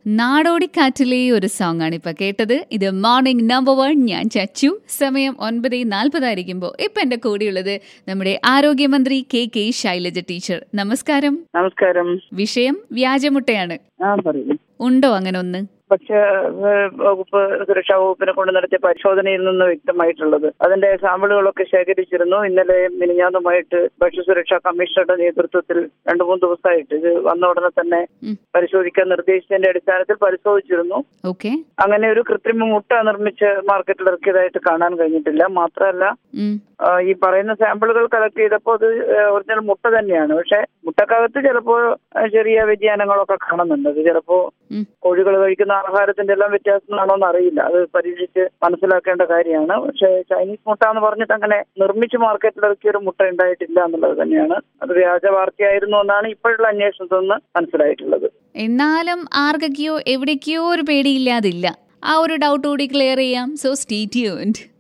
നാടോടിക്കാറ്റിലെ ഒരു സോങ് ആണ് ഇപ്പൊ കേട്ടത് ഇത് മോർണിംഗ് നമ്പർ വൺ ഞാൻ ചച്ചു സമയം ഒൻപത് നാൽപ്പതായിരിക്കുമ്പോൾ ഇപ്പൊ എന്റെ കൂടെയുള്ളത് നമ്മുടെ ആരോഗ്യമന്ത്രി കെ കെ ശൈലജ ടീച്ചർ നമസ്കാരം നമസ്കാരം വിഷയം വ്യാജമുട്ടയാണ് ആ പറയൂ ഉണ്ടോ അങ്ങനെ ഒന്ന് ഭക്ഷ്യ ഏഹ്, വകുപ്പ് സുരക്ഷാ വകുപ്പിനെ കൊണ്ട് നടത്തിയ പരിശോധനയിൽ നിന്ന് വ്യക്തമായിട്ടുള്ളത് അതിന്റെ സാമ്പിളുകളൊക്കെ ശേഖരിച്ചിരുന്നു ഇന്നലെ മിനിഞ്ഞാന്നുമായിട്ട് ഭക്ഷ്യസുരക്ഷാ കമ്മീഷണറുടെ നേതൃത്വത്തിൽ രണ്ടു മൂന്ന് ദിവസമായിട്ട് ഇത് വന്ന ഉടനെ തന്നെ ഉം. പരിശോധിക്കാൻ നിർദ്ദേശിച്ചതിന്റെ അടിസ്ഥാനത്തിൽ പരിശോധിച്ചിരുന്നു ഓക്കെ അങ്ങനെ ഒരു കൃത്രിമ മുട്ട നിർമ്മിച്ച് മാർക്കറ്റിൽ ഇറക്കിയതായിട്ട് കാണാൻ കഴിഞ്ഞിട്ടില്ല മാത്രമല്ല ആ, ഈ പറയുന്ന സാമ്പിളുകൾ കളക്ട് ചെയ്തപ്പോൾ അത് ഒറിജിനൽ മുട്ട തന്നെയാണ് പക്ഷെ മുട്ടക്കകത്ത് ചിലപ്പോൾ ചെറിയ വ്യതിയാനങ്ങളൊക്കെ കാണുന്നുണ്ട് അത് ചിലപ്പോ ഉം. കോഴികൾ കഴിക്കുന്ന ആഹാരത്തിന്റെ എല്ലാം വ്യത്യാസമാണോ എന്ന് അറിയില്ല അത് പരീക്ഷിച്ച് മനസ്സിലാക്കേണ്ട കാര്യമാണ് പക്ഷെ ചൈനീസ് മുട്ട എന്ന് പറഞ്ഞിട്ട് അങ്ങനെ നിർമ്മിച്ച് മാർക്കറ്റിൽ ഇറക്കിയ ഒരു മുട്ട ഉണ്ടായിട്ടില്ല എന്നുള്ളത് തന്നെയാണ് അത് വ്യാജ വാർത്തയായിരുന്നു എന്നാണ് ഇപ്പോഴുള്ള അന്വേഷണത്തിൽ നിന്ന് മനസ്സിലായിട്ടുള്ളത് എന്നാലും ആർക്കൊക്കെയോ എവിടേക്കോ ഒരു പേടിയില്ലാതില്ല ആ ഒരു ഡൗട്ട് കൂടി ക്ലിയർ ചെയ്യാം സോ സ്റ്റേ ട്യൂൺഡ്